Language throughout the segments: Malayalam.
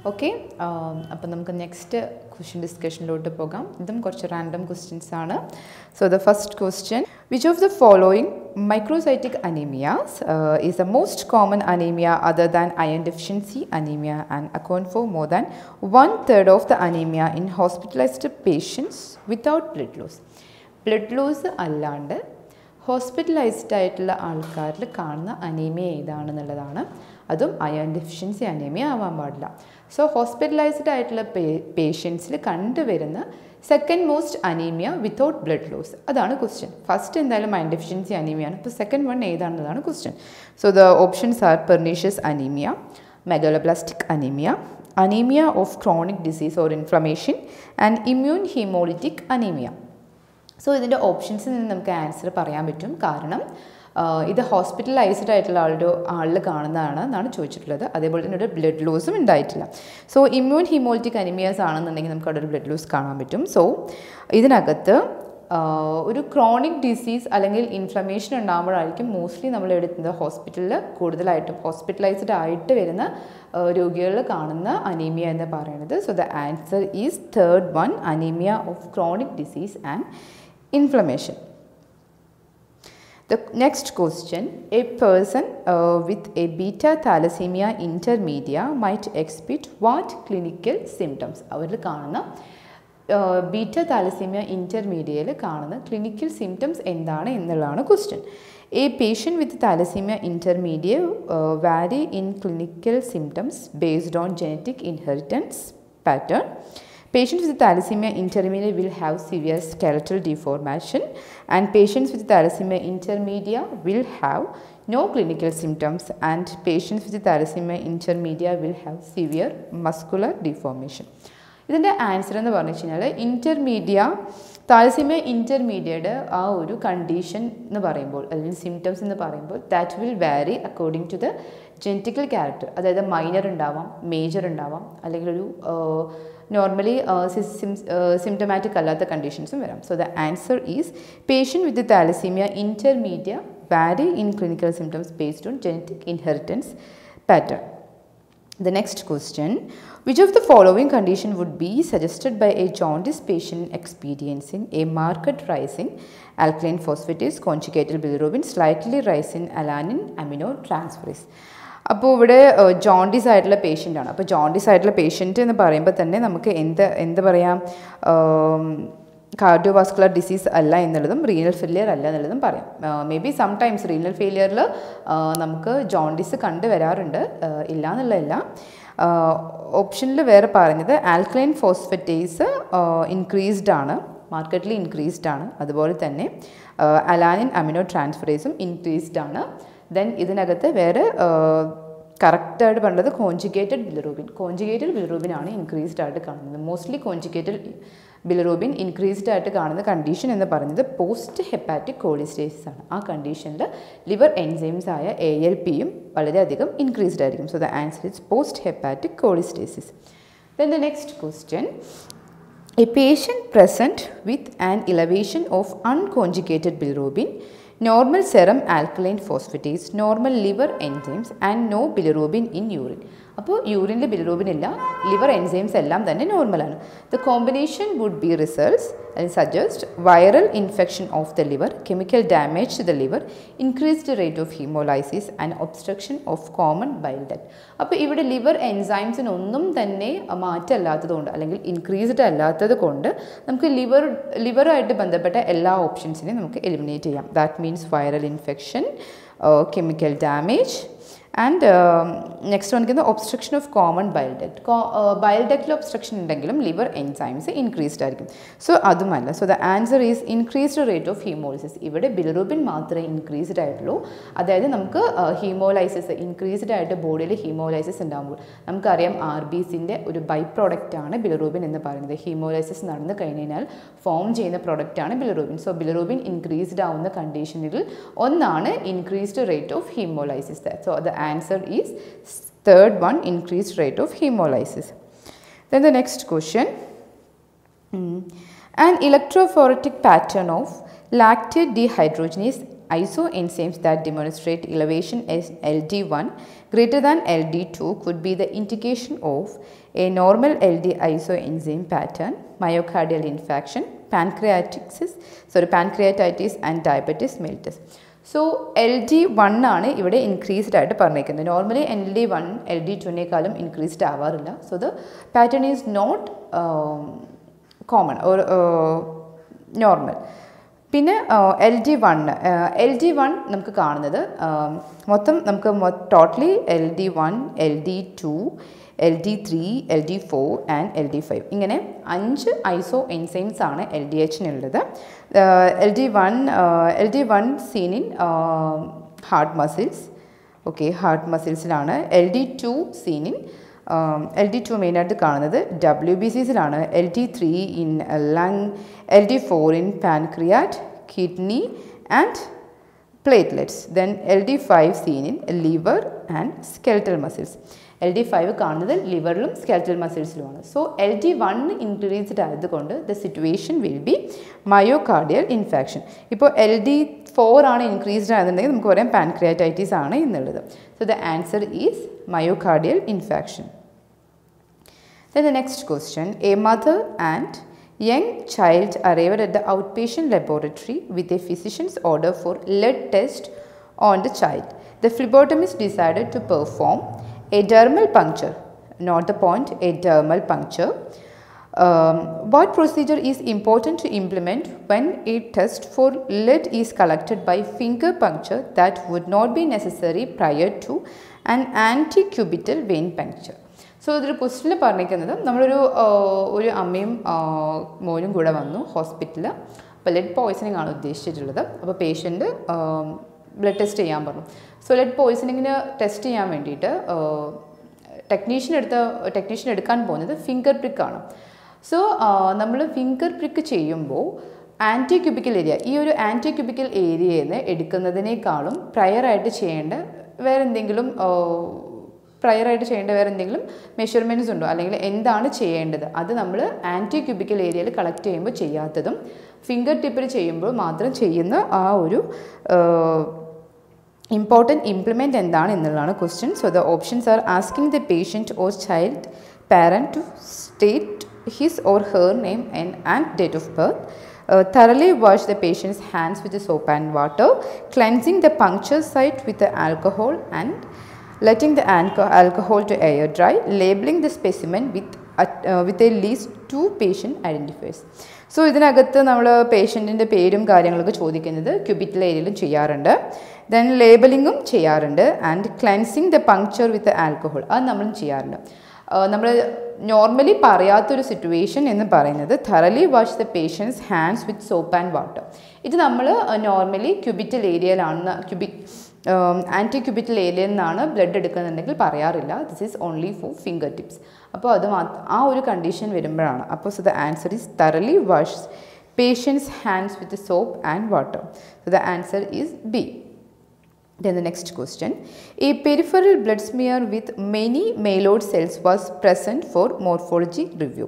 ഓക്കെ അപ്പം നമുക്ക് നെക്സ്റ്റ് ക്വസ്റ്റ്യൻ ഡിസ്കഷനിലോട്ട് പോകാം ഇതും കുറച്ച് റാൻഡം ക്വസ്റ്റ്യൻസ് ആണ് so the first question which of the following microcytic anaemias is the most common anaemia other than iron deficiency anaemia and account for more than one third of the anaemia in hospitalised patients without blood loss blood loss അല്ലാണ്ട് ഹോസ്പിറ്റലൈസ്ഡ് ആയിട്ടുള്ള ആൾക്കാരിൽ കാണുന്ന അനീമിയ ഏതാണെന്നുള്ളതാണ് അതും അയൺ ഡെഫിഷ്യൻസി അനീമിയ ആവാൻ പാടില്ല സോ ഹോസ്പിറ്റലൈസ്ഡ് ആയിട്ടുള്ള പേ പേഷ്യൻസിൽ കണ്ടുവരുന്ന second most anaemia without blood loss അതാണ് ക്വസ്റ്റ്യൻ ഫസ്റ്റ് എന്തായാലും അയൺ ഡെഫിഷ്യൻസി അനീമിയാണ് ഇപ്പോൾ സെക്കൻഡ് വൺ ഏതാണെന്നതാണ് question so the options are pernicious anaemia megaloblastic anaemia anaemia of chronic disease or inflammation and immune haemolytic anaemia so ഇതിൻ്റെ ഓപ്ഷൻസിൽ നിന്ന് നമുക്ക് ആൻസർ പറയാൻ പറ്റും കാരണം ഇത് ഹോസ്പിറ്റലൈസ്ഡ് ആയിട്ടുള്ള ആളുടെ ആളിൽ കാണുന്നതാണ് എന്നാണ് ചോദിച്ചിട്ടുള്ളത് അതേപോലെ തന്നെ ഒരു ബ്ലഡ് ലോസും ഉണ്ടായിട്ടില്ല സോ ഇമ്മ്യൂൺ ഹീമോളിറ്റിക് അനിമിയാസ് ആണെന്നുണ്ടെങ്കിൽ നമുക്ക് അവിടെ ഒരു ബ്ലഡ് ലോസ് കാണാൻ പറ്റും സോ ഇതിനകത്ത് ഒരു ക്രോണിക് ഡിസീസ് അല്ലെങ്കിൽ ഇൻഫ്ലമേഷൻ ഉണ്ടാകുമ്പോഴായിരിക്കും മോസ്റ്റ്ലി നമ്മൾ എടുക്കുന്നത് ഹോസ്പിറ്റലിൽ കൂടുതലായിട്ടും ഹോസ്പിറ്റലൈസ്ഡ് ആയിട്ട് വരുന്ന രോഗികളിൽ കാണുന്ന അനീമിയ എന്ന് പറയുന്നത് so the answer is third one anaemia of chronic disease and inflammation. The next question A person uh, with a beta thalassemia intermedia might exhibit what clinical symptoms? അവരിൽ കാണുന്ന ബീറ്റ താലസീമിയ ഇൻ്റർമീഡിയയിൽ കാണുന്ന ക്ലിനിക്കൽ സിംറ്റംസ് എന്താണ് എന്നുള്ളതാണ് question a patient with thalassaemia intermedia vary in clinical symptoms based on genetic inheritance pattern Patients with thalassemia intermedia will have severe skeletal deformation and patients with thalassemia intermedia will have no clinical symptoms and patients with thalassemia intermedia will have severe muscular deformation. ഇതിൻ്റെ ആൻസർ എന്ന് പറഞ്ഞു കഴിഞ്ഞാൽ ഇൻ്റർമീഡിയ താലസിമിയ ഇൻ്റർമീഡിയയുടെ ആ ഒരു കണ്ടീഷൻ എന്ന് പറയുമ്പോൾ അല്ലെങ്കിൽ സിംറ്റംസ് എന്ന് പറയുമ്പോൾ that will vary according to the genetical character അതായത് മൈനർ ഉണ്ടാവാം മേജർ ഉണ്ടാവാം അല്ലെങ്കിൽ ഒരു നോർമലി സിംറ്റമാറ്റിക് അല്ലാത്ത കണ്ടീഷൻസും വരാം so the answer is patient with thalassaemia intermedia vary in clinical symptoms based on genetic inheritance pattern The next question Which of the following condition would be suggested by a jaundice patient experiencing a marked rise in alkaline phosphatase, conjugated bilirubin, slightly rise in alanine aminotransferase? അപ്പോൾ ഇവിടെ ജോണ്ടിസ് ആയിട്ടുള്ള പേഷ്യൻ്റ് ആണ് അപ്പോൾ ജോണ്ടിസ് ആയിട്ടുള്ള പേഷ്യൻ്റ് എന്ന് പറയുമ്പോൾ തന്നെ നമുക്ക് എന്ത് എന്ത് പറയാം കാർഡിയോവാസ്കുലർ ഡിസീസ് അല്ല എന്നുള്ളതും റീനൽ ഫെയിലിയർ അല്ല എന്നുള്ളതും പറയാം maybe sometimes renal ഫെയിലിയറിൽ നമുക്ക് ജോണ്ടിസ് കണ്ടുവരാറുണ്ട് ഇല്ല എന്നുള്ളതല്ല ഓപ്ഷനിൽ വേറെ പറഞ്ഞത് ആൽക്കലൈൻ ഫോസ്ഫറ്റേസ് ഇൻക്രീസ്ഡ് ആണ് മാർക്കറ്റിൽ ഇൻക്രീസ്ഡ് ആണ് അതുപോലെ തന്നെ അലാനിൻ അമിനോ ട്രാൻസ്ഫറേസും ഇൻക്രീസ്ഡ് ആണ് ദെൻ ഇതിനകത്ത് വേറെ കറക്റ്റായിട്ട് പറഞ്ഞത് കോഞ്ചുഗേറ്റഡ് ബിലറൂബിൻ കോഞ്ചുഗേറ്റഡ് ബിലറൂബിൻ ആണ് ഇൻക്രീസ്ഡ് ആയിട്ട് കാണുന്നത് മോസ്റ്റ്ലി കോഞ്ചുഗേറ്റഡ് ബിലറൂബിൻ ഇൻക്രീസ്ഡ് ആയിട്ട് കാണുന്ന കണ്ടീഷൻ എന്ന് പറയുന്നത് പോസ്റ്റ് ഹെപ്പാറ്റിക് കോളിസ്റ്റേസിസ് ആണ് ആ കണ്ടീഷനിൽ ലിവർ എൻസൈംസ് ആയ എ എൽ പിയും വളരെയധികം ഇൻക്രീസ്ഡ് ആയിരിക്കും so the answer is post hepatic cholestasis then the next question A patient present with an elevation of unconjugated bilirubin, normal serum alkaline phosphatase, normal liver enzymes and no bilirubin in urine. അപ്പോൾ യൂറിനിൽ ബിലിറൂബിൻ ഇല്ല ലിവർ എൻസൈംസ് എല്ലാം തന്നെ നോർമലാണ് the combination would be results and suggest viral infection of the liver, chemical damage to the liver, increased rate of hemolysis and obstruction of common bile duct. അപ്പോൾ ഇവിടെ ലിവർ എൻസൈംസിനൊന്നും തന്നെ മാറ്റമല്ലാത്തത് കൊണ്ട് അല്ലെങ്കിൽ ഇൻക്രീസ്ഡ് അല്ലാത്തത് കൊണ്ട് നമുക്ക് ലിവർ ലിവറുമായിട്ട് ബന്ധപ്പെട്ട എല്ലാ ഓപ്ഷൻസിനെയും നമുക്ക് എലിമിനേറ്റ് ചെയ്യാം that means viral infection chemical damage and next വന്നിരിക്കുന്നത് obstruction of common bile duct bile ഡക്റ്റിൽ ഒബ്സ്ട്രക്ഷൻ ഉണ്ടെങ്കിലും ലിവർ എൻസൈംസ് ഇൻക്രീസ്ഡ് ആയിരിക്കും സോ അതുമല്ല so the answer is increased rate of haemolysis ഇവിടെ ബിലിറൂബിൻ മാത്രമേ ഇൻക്രീസ്ഡ് ആയിട്ടുള്ളൂ അതായത് നമുക്ക് ഹീമോലൈസിസ് ഇൻക്രീസ്ഡ് ആയിട്ട് ബോഡിയിൽ ഹീമോലൈസിസ് ഉണ്ടാകുമ്പോൾ നമുക്കറിയാം ആർ ബി സിൻ്റെ ഒരു ബൈ പ്രോഡക്റ്റ് ആണ് ബിലിറൂബിൻ എന്ന് പറയുന്നത് ഹീമോലൈസിസ് നടന്നു കഴിഞ്ഞാൽ ഫോം ചെയ്യുന്ന പ്രോഡക്റ്റ് ആണ് ബിലിറൂബിൻ സോ ബിലിറൂബിൻ ഇൻക്രീസ്ഡ് ആവുന്ന കണ്ടീഷനിൽ ഒന്നാണ് increased rate of haemolysis so the answer is third one increased rate of hemolysis then the next question mm. an electrophoretic pattern of lactate dehydrogenase isoenzymes that demonstrate elevation as LD1 greater than LD2 could be the indication of a normal LD isoenzyme pattern, myocardial infarction, pancreatitis, sorry, pancreatitis and diabetes mellitus. So L D one ആണ് ഇവിടെ ഇൻക്രീസ്ഡ് ആയിട്ട് പറഞ്ഞേക്കുന്നത് normally L D one L D ടുവിനേക്കാളും ഇൻക്രീസ്ഡ് ആവാറില്ല so the pattern is not common ഒരു നോർമൽ പിന്നെ L D one L D one നമുക്ക് കാണുന്നത് മൊത്തം നമുക്ക് totally L D one L D two L D three L D four and L D five ഇങ്ങനെ അഞ്ച് ഐസോ എൻസൈംസ് ആണ് എൽ ഡി എച്ചിനുള്ളത് L D one L D one seen in heart muscles okay heart മസിൽസിലാണ് L D two seen in L D two മെയിനായിട്ട് കാണുന്നത് ഡബ്ല്യു ബി സിസിലാണ് L D three in lung L D four in pancreas kidney and platelets then L D five seen in liver and skeletal muscles L D five കാണുന്നത് ലിവറിലും സ്കെൽറ്റൽ മസിൽസിലുമാണ് so L D one increased ആയതുകൊണ്ട് the situation will be myocardial infection ഇപ്പോൾ എൽ ഡി ഫോർ ആണ് ഇൻക്രീസ്ഡ് ആണെന്നുണ്ടെങ്കിൽ നമുക്ക് പറയാം പാൻക്രിയാറ്റൈറ്റീസ് ആണ് എന്നുള്ളത് so the answer is myocardial infection Then the next question A mother and young child arrived at the outpatient laboratory with a physician's order for lead test on the child. The phlebotomist decided to perform a dermal puncture, not the point, a dermal puncture. Um, what procedure is important to implement when a test for lead is collected by finger puncture that would not be necessary prior to an antecubital vein puncture? So ഇതിൽ ക്വസ്റ്റിനിൽ പറഞ്ഞിരിക്കുന്നത് നമ്മളൊരു ഒരു അമ്മയും മോനും കൂടെ വന്നു ഹോസ്പിറ്റലിൽ അപ്പോൾ ലെഡ് പോയ്സണിങ് ആണ് ഉദ്ദേശിച്ചിട്ടുള്ളത് അപ്പോൾ പേഷ്യൻറ്റ് ബ്ലഡ് ടെസ്റ്റ് ചെയ്യാൻ പറഞ്ഞു സോ ലെഡ് പോയ്സണിങ്ങിന് ടെസ്റ്റ് ചെയ്യാൻ വേണ്ടിയിട്ട് ടെക്നീഷ്യൻ എടുത്ത ടെക്നീഷ്യൻ എടുക്കാൻ പോകുന്നത് ഫിംഗർ പ്രിക്കാണ് സോ നമ്മൾ ഫിംഗർ പ്രിക്ക് ചെയ്യുമ്പോൾ ആൻറ്റി ക്യൂബിക്കൽ ഏരിയ ഈ ഒരു ആൻറ്റി ക്യൂബിക്കൽ ഏരിയയിൽ നിന്ന് എടുക്കുന്നതിനേക്കാളും പ്രയറായിട്ട് ചെയ്യേണ്ട വേറെ എന്തെങ്കിലും പ്രയറായിട്ട് ചെയ്യേണ്ട വേറെ എന്തെങ്കിലും മെഷർമെൻറ്റ്സ് ഉണ്ടോ അല്ലെങ്കിൽ എന്താണ് ചെയ്യേണ്ടത് അത് നമ്മൾ ആൻറ്റി ക്യൂബിക്കൽ ഏരിയയിൽ കളക്ട് ചെയ്യുമ്പോൾ ചെയ്യാത്തതും ഫിംഗർ ടിപ്പിൽ ചെയ്യുമ്പോൾ മാത്രം ചെയ്യുന്ന ആ ഒരു ഇമ്പോർട്ടൻറ്റ് ഇംപ്ലിമെൻറ്റ് എന്താണ് എന്നുള്ളതാണ് question so the options are asking the patient or child parent to state his or her name and date of birth Uh, thoroughly wash the patient's hands with the soap and water, cleansing the puncture site with the alcohol and letting the alcohol to air dry, labeling the specimen with, uh, with at least two patient identifiers. So ഇതിനകത്ത് നമ്മൾ പേഷ്യൻറ്റിൻ്റെ പേരും കാര്യങ്ങളൊക്കെ ചോദിക്കുന്നത് ക്യൂബിറ്റൽ ഏരിയയിലും ചെയ്യാറുണ്ട് ദെൻ ലേബലിങ്ങും ചെയ്യാറുണ്ട് and cleansing the puncture with alcohol അത് നമ്മളും ചെയ്യാറുണ്ട് നമ്മൾ നോർമലി പറയാത്തൊരു സിറ്റുവേഷൻ എന്ന് പറയുന്നത് thoroughly wash the patient's hands with soap and water ഇത് നമ്മൾ നോർമലി ക്യൂബിറ്റൽ ഏരിയയിലാണ് ക്യൂബിക് ആൻറ്റി ക്യൂബിറ്റൽ ഏരിയയിൽ നിന്നാണ് ബ്ലഡ് എടുക്കുന്നുണ്ടെങ്കിൽ പറയാറില്ല this is only for fingertips അപ്പോൾ അത് ആ ഒരു കണ്ടീഷൻ വരുമ്പോഴാണ് അപ്പോൾ so the answer is thoroughly wash patient's hands with soap and water so the answer is B Then the next question. A peripheral blood smear with many myeloid cells was present for morphology review.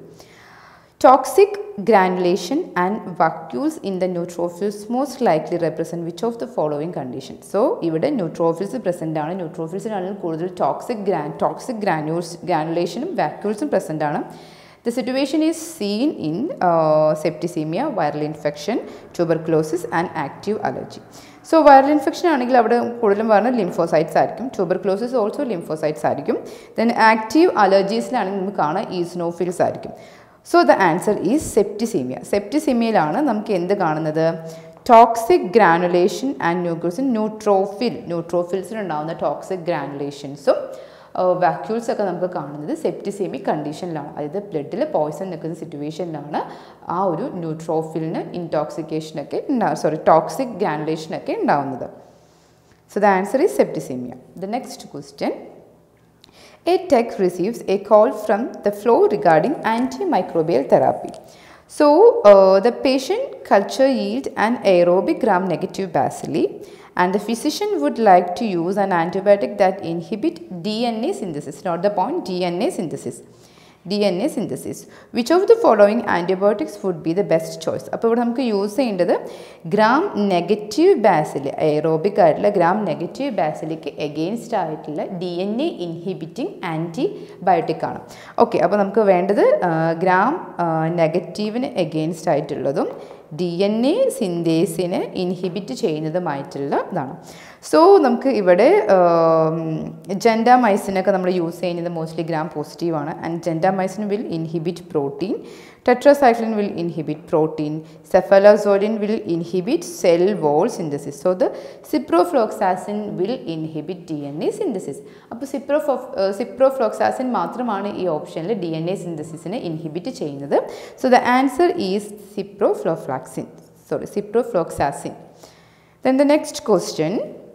Toxic granulation and vacuoles in the neutrophils most likely represent which of the following conditions? So, ഇവിടെ ന്യൂട്രോഫിൽസ് പ്രസൻ്റ് ആണ് ന്യൂട്രോഫിൽസിനാണെങ്കിൽ കൂടുതൽ ടോക്സിക് ഗ്രാൻ ടോക്സിക് ഗ്രാനുൾസ് ഗ്രാനുലേഷനും വാക്യൂൾസും പ്രസൻ്റ് ആണ് The situation is seen in uh, septicemia, viral infection, tuberculosis and active allergy. So viral infection ആണെങ്കിൽ അവിടെ കൂടുതലും പറഞ്ഞത് ലിംഫോസൈറ്റ്സ് ആയിരിക്കും ട്യൂബർക്ലോസിസ് ഓൾസോ ലിംഫോസൈറ്റ്സ് ആയിരിക്കും ദെൻ ആക്റ്റീവ് അലർജീസിലാണെങ്കിൽ നമുക്ക് കാണാൻ ഈസ്നോഫിൽസ് ആയിരിക്കും so the answer is septicaemia സെപ്റ്റിസീമിയയിലാണ് നമുക്ക് എന്ത് കാണുന്നത് ടോക്സിക് ഗ്രാനുലേഷൻ ആൻഡ് ന്യൂഗ്രോസിൻ ന്യൂട്രോഫിൽ ന്യൂട്രോഫിൽസിലുണ്ടാകുന്ന ടോക്സിക് ഗ്രാനുലേഷൻസും വാക്യൂൾസ് ഒക്കെ നമുക്ക് കാണുന്നത് സെപ്റ്റിസീമിക് കണ്ടീഷനിലാണ് അതായത് ബ്ലഡിൽ പോയ്സൺ നിൽക്കുന്ന സിറ്റുവേഷനിലാണ് ആ ഒരു ന്യൂട്രോഫിലിന് ഇൻടോക്സിക്കേഷനൊക്കെ ഉണ്ടാവും സോറി ടോക്സിക് ഗ്രാനുലേഷനൊക്കെ ഉണ്ടാവുന്നത് so the answer is septicaemia the next question A tech receives a call from the floor regarding antimicrobial therapy. So, uh, the patient culture yield an aerobic gram-negative bacilli and the physician would like to use an antibiotic that inhibit DNA synthesis, not the point DNA synthesis. D N A synthesis which of the following antibiotics would be the best choice അപ്പോൾ ഇവിടെ നമുക്ക് യൂസ് ചെയ്യേണ്ടത് ഗ്രാം നെഗറ്റീവ് ബാസിൽ എയറോബിക് ആയിട്ടുള്ള ഗ്രാം നെഗറ്റീവ് ബാസിലേക്ക് എഗെയിൻസ്റ്റ് ആയിട്ടുള്ള D N A inhibiting antibiotic ആണ് ഓക്കെ അപ്പോൾ നമുക്ക് വേണ്ടത് ഗ്രാം നെഗറ്റീവിന് എഗെയിൻസ്റ്റ് ആയിട്ടുള്ളതും ഡി എൻ എ സിന്തേസിനെ ഇൻഹിബിറ്റ് ചെയ്യുന്നതുമായിട്ടുള്ള ഇതാണ് സോ നമുക്ക് ഇവിടെ ജെൻഡാമൈസിനൊക്കെ നമ്മൾ യൂസ് ചെയ്യുന്നത് മോസ്റ്റ്ലി ഗ്രാം പോസിറ്റീവാണ് and gentamicin will inhibit protein tetracycline will inhibit protein cephalosporin will inhibit cell wall synthesis so the ciprofloxacin will inhibit D N A synthesis അപ്പോൾ സിപ്രോഫോ സിപ്രോഫ്ലോക്സാസിൻ മാത്രമാണ് ഈ ഓപ്ഷനിൽ ഡി എൻ എ സിന്തസിസിനെ ഇൻഹിബിറ്റ് ചെയ്യുന്നത് so the answer is ciprofloxacin sorry ciprofloxacin Then the next question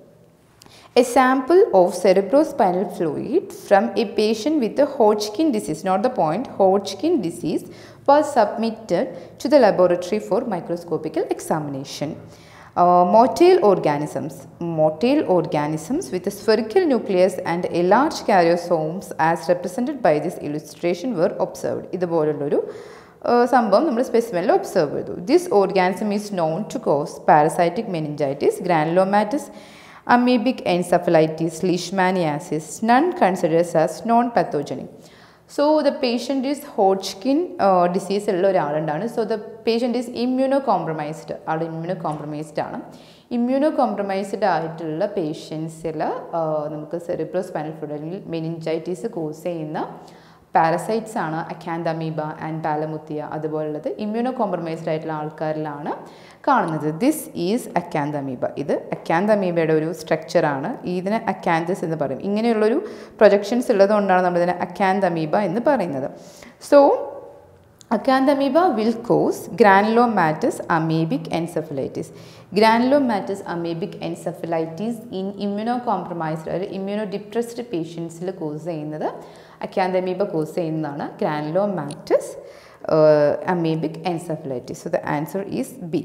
a sample of cerebrospinal fluid from a patient with a Hodgkin disease, not the point, Hodgkin disease, was submitted to the laboratory for microscopical examination. Uh, motile organisms, motile organisms with a spherical nucleus and a large karyosomes as represented by this illustration were observed. ഇതുപോലുള്ളൊരു സംഭവം നമ്മൾ സ്പെസിമെനിൽ ഒബ്സർവ് ചെയ്തു this organism is known to cause parasitic meningitis granulomatous amoebic encephalitis leishmaniasis none considers as non pathogenic so the patient is Hodgkin disease ഉള്ള ഒരാളുണ്ടാണ് so the patient is immunocompromised ആൾ ഇമ്മ്യൂണോ കോംപ്രമൈസ്ഡ് ആണ് ഇമ്മ്യൂണോ കോംപ്രമൈസ്ഡ് ആയിട്ടുള്ള പേഷ്യൻസിൽ നമുക്ക് സെറിബ്രോ സ്പൈനൽ ഫ്ലൂഡിൽ മെനിഞ്ചൈറ്റീസ് കോസ് ചെയ്യുന്ന പാരസൈറ്റ്സ് ആണ് അക്കാന്തമീബ ആൻഡ് പാലമുത്തിയ അതുപോലുള്ളത് ഇമ്മ്യൂണോ കോംപ്രമൈസ്ഡ് ആയിട്ടുള്ള ആൾക്കാരിലാണ് കാണുന്നത് ദിസ് ഈസ് അക്കാന്തമീബ ഇത് അക്കാന്തമീബയുടെ ഒരു സ്ട്രക്ചറാണ് ഇതിനെ അക്കാന്തസ് എന്ന് പറയും ഇങ്ങനെയുള്ളൊരു പ്രൊജക്ഷൻസ് ഉള്ളതുകൊണ്ടാണ് നമ്മളിതിനെ അക്കാന്തമീബ എന്ന് പറയുന്നത് so Acanthamoeba will cause granulomatous amoebic encephalitis granulomatous amoebic encephalitis in immunocompromised അല്ലെങ്കിൽ ഇമ്മ്യൂണോ ഡിപ്രസ്ഡ് പേഷ്യൻസിൽ കോസ് ചെയ്യുന്നത് അക്കാന്തമീബ കോസ് ചെയ്യുന്നതാണ് granulomatous amoebic encephalitis so the answer is B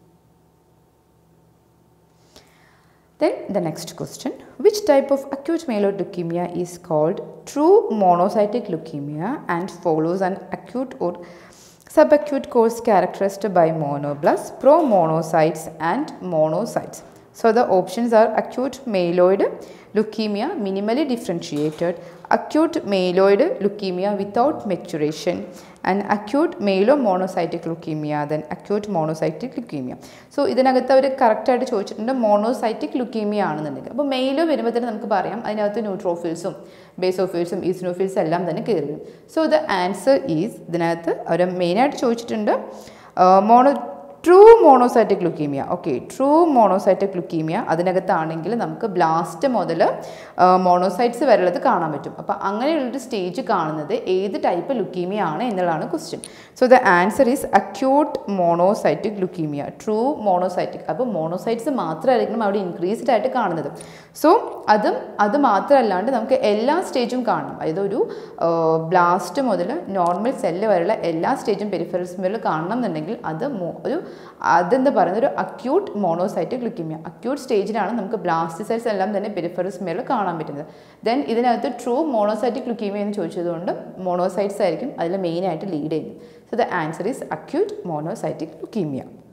Then the next question Which type of acute myeloid leukemia is called true monocytic leukemia and follows an acute or subacute course characterized by monoblasts, promonocytes, and monocytes? So the options are acute myeloid leukemia, minimally differentiated, acute myeloid leukemia without maturation, and acute myelomonocytic leukemia, then acute monocytic leukemia. So ഇതിനകത്ത് അവർ കറക്റ്റായിട്ട് ചോദിച്ചിട്ടുണ്ട് മോണോസൈറ്റിക് ലുക്കീമിയ ആണെന്നുണ്ടെങ്കിൽ അപ്പോൾ മെയിലോ വരുമ്പോൾ തന്നെ നമുക്ക് പറയാം അതിനകത്ത് ന്യൂട്രോഫിൽസും ബേസോഫിൽസും ഈസ്നോഫിൽസ് എല്ലാം തന്നെ കയറി വരും സോ ദ ആൻസർ ഈസ് ഇതിനകത്ത് അവർ മെയിനായിട്ട് ചോദിച്ചിട്ടുണ്ട് mono true monocytic leukaemia okay true monocytic leukaemia അതിനകത്താണെങ്കിൽ നമുക്ക് ബ്ലാസ്റ്റ് മുതൽ മോണോസൈറ്റ്സ് വരെയുള്ളത് കാണാൻ പറ്റും അപ്പോൾ അങ്ങനെയുള്ളൊരു സ്റ്റേജ് കാണുന്നത് ഏത് ടൈപ്പ് ലുക്കീമിയ ആണ് എന്നുള്ളതാണ് question so the answer is acute monocytic leukaemia true monocytic അപ്പോൾ മോണോസൈറ്റ്സ് മാത്രമായിരിക്കണം അവിടെ ഇൻക്രീസ്ഡ് ആയിട്ട് കാണുന്നത് സോ അതും അത് മാത്രമല്ലാണ്ട് നമുക്ക് എല്ലാ സ്റ്റേജും കാണണം അതായത് ഒരു ബ്ലാസ്റ്റ് മുതൽ നോർമൽ സെല്ല് വരെയുള്ള എല്ലാ സ്റ്റേജും പെരിഫറൽ സ്മെല്ല് കാണണം എന്നുണ്ടെങ്കിൽ അത് ഒരു അതെന്താ പറയുന്നത് ഒരു അക്യൂട്ട് മോണോസൈറ്റിക് ലുക്കിമിയ അക്യൂട്ട് സ്റ്റേജിലാണ് നമുക്ക് ബ്ലാസ്റ്റ് സെൽസ് എല്ലാം തന്നെ പെരിഫറൽ സ്മെല്ല് കാണാൻ പറ്റുന്നത് ദെൻ ഇതിനകത്ത് ട്രൂ മോണോസൈറ്റിക് ലുക്കീമിയ എന്ന് ചോദിച്ചതുകൊണ്ട് മോണോസൈറ്റ്സ് ആയിരിക്കും അതിൽ മെയിനായിട്ട് ലീഡ് ചെയ്യുന്നത് so the answer is acute monocytic leukaemia